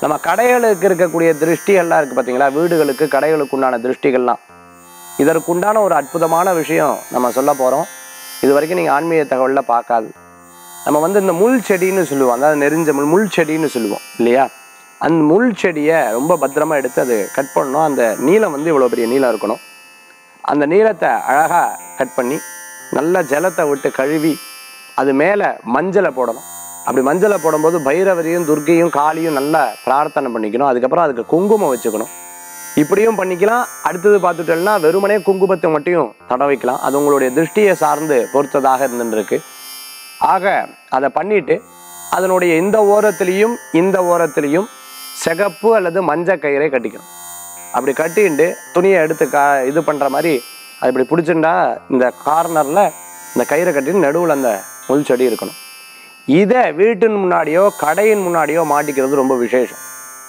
நம்ம கடைகளுக்கு இருக்கக்கூடிய திருஷ்டிகள்லாம் இருக்குது பார்த்தீங்களா வீடுகளுக்கு கடைகளுக்கு உண்டான திருஷ்டிகள்லாம் இதற்குண்டான ஒரு அற்புதமான விஷயம் நம்ம சொல்ல போகிறோம் இது வரைக்கும் நீங்கள் ஆன்மீக தகவலில் பார்க்காது நம்ம வந்து இந்த முள் செடின்னு சொல்லுவோம் அதாவது நெறிஞ்ச முள் முள் செடின்னு சொல்லுவோம் இல்லையா அந்த முள் செடியை ரொம்ப பத்திரமா எடுத்து அது கட் பண்ணணும் அந்த நீளம் வந்து இவ்வளோ பெரிய நீளம் இருக்கணும் அந்த நீளத்தை அழகாக கட் பண்ணி நல்ல ஜலத்தை விட்டு கழுவி அது மேலே மஞ்சளை போடணும் அப்படி மஞ்சளை போடும்போது பைரவரையும் துர்க்கையும் காளியும் நல்லா பிரார்த்தனை பண்ணிக்கணும் அதுக்கப்புறம் அதுக்கு குங்குமம் வச்சுக்கணும் இப்படியும் பண்ணிக்கலாம் அடுத்தது பார்த்துட்டோம்னா வெறுமனே குங்குமத்தை மட்டும் தடவிக்கலாம் அது உங்களுடைய திருஷ்டியை சார்ந்து பொறுத்ததாக இருந்துருக்கு ஆக அதை பண்ணிட்டு அதனுடைய இந்த ஓரத்திலையும் இந்த ஓரத்திலையும் சிகப்பு அல்லது மஞ்சள் கயிறை கட்டிக்கணும் அப்படி கட்டிட்டு துணியை எடுத்து கா இது பண்ணுற மாதிரி அது இப்படி பிடிச்சிருந்தா இந்த கார்னரில் இந்த கயிறை கட்டிட்டு நடுவில் அந்த முள் செடி இருக்கணும் இதை வீட்டின் முன்னாடியோ கடையின் முன்னாடியோ மாட்டிக்கிறது ரொம்ப விசேஷம்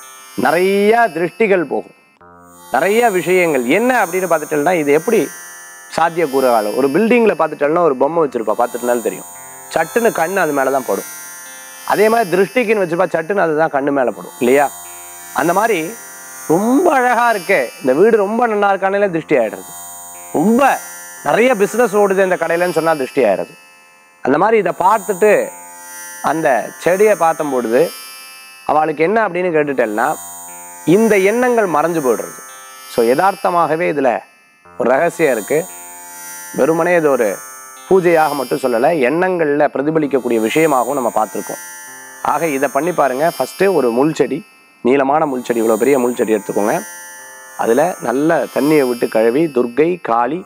நிறைய திருஷ்டிகள் போகும் நிறைய விஷயங்கள் என்ன அப்படின்னு பார்த்துட்டோம்னா இது எப்படி சாத்தியக்கூறுகாலம் ஒரு பில்டிங்கில் பார்த்துட்டோம்னா ஒரு பொம்மை வச்சிருப்பா பார்த்துட்டுனாலும் தெரியும் சட்டுன்னு கண்ணு அது மேலே தான் படும் அதே மாதிரி திருஷ்டிக்குன்னு வச்சிருப்பா சட்டுன்னு அதுதான் கண்ணு மேலே படும் இல்லையா அந்த மாதிரி ரொம்ப அழகாக இருக்கே இந்த வீடு ரொம்ப நல்லா இருக்கானே திருஷ்டி ஆயிடுறது ரொம்ப நிறைய பிஸ்னஸ் ஓடுது இந்த கடையிலன்னு சொன்னால் திருஷ்டி ஆயிடுறது அந்த மாதிரி இதை பார்த்துட்டு அந்த செடியை பார்த்தும் பொழுது அவளுக்கு என்ன அப்படின்னு கேட்டுட்டேன்னா இந்த எண்ணங்கள் மறைஞ்சு போயிடுறது ஸோ யதார்த்தமாகவே இதில் ஒரு ரகசியம் இருக்குது வெறுமனே இது ஒரு பூஜையாக மட்டும் சொல்லலை எண்ணங்களில் பிரதிபலிக்கக்கூடிய விஷயமாகவும் நம்ம பார்த்துருக்கோம் ஆக இதை பண்ணி பாருங்கள் ஃபஸ்ட்டு ஒரு முள் செடி நீளமான முள் செடி இவ்வளோ பெரிய முள் செடி எடுத்துக்கோங்க அதில் நல்ல தண்ணியை விட்டு கழுவி துர்க்கை காளி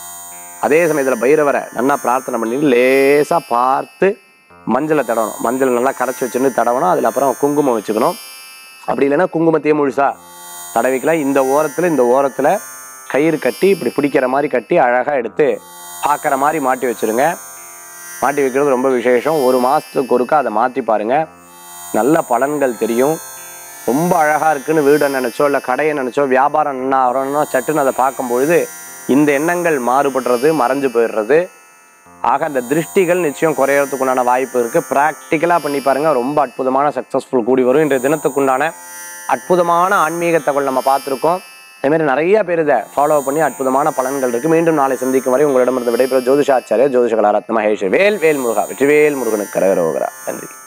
அதே சமயத்தில் பைரவரை நல்லா பிரார்த்தனை பண்ணி லேசாக பார்த்து மஞ்சளை தடவணும் மஞ்சள் நல்லா கரைச்சி வச்சுன்னு தடவணும் அதில் அப்புறம் குங்குமம் வச்சுக்கணும் அப்படி இல்லைன்னா குங்குமத்தையே முழுசா தடவிக்கலாம் இந்த ஓரத்தில் இந்த ஓரத்தில் கயிறு கட்டி இப்படி பிடிக்கிற மாதிரி கட்டி அழகாக எடுத்து பார்க்குற மாதிரி மாட்டி வச்சுருங்க மாட்டி வைக்கிறது ரொம்ப விசேஷம் ஒரு மாதத்துக்கு ஒருக்கா அதை மாற்றி பாருங்கள் நல்ல பலன்கள் தெரியும் ரொம்ப அழகாக இருக்குன்னு வீடை நினச்சோ இல்லை கடையை நினச்சோ வியாபாரம் என்ன ஆகிறோம்னா சட்டுன்னு அதை பார்க்கும்பொழுது இந்த எண்ணங்கள் மாறுபடுறது மறைஞ்சு போயிடுறது ஆக அந்த திருஷ்டிகள் நிச்சயம் குறையறதுக்கு உண்டான வாய்ப்பு இருக்குது ப்ராக்டிக்கலாக பண்ணி பாருங்கள் ரொம்ப அற்புதமான சக்ஸஸ்ஃபுல் கூடி வரும் இன்றைய தினத்துக்குண்டான அற்புதமான ஆன்மீக தகவல் நம்ம பார்த்துருக்கோம் அதேமாதிரி நிறைய பேர் இதை ஃபாலோ பண்ணி அற்புதமான பலன்கள் இருக்குது மீண்டும் நாளை சந்திக்கும் வரை உங்களிடமிருந்து விடைபெறும் ஜோதிஷாச்சாரிய ஜோதிஷ கலாரத்ன மகேஷ் வேல் வேல் முருகா வெற்றிவேல் முருகனுக்கு கரகரோகரா நன்றி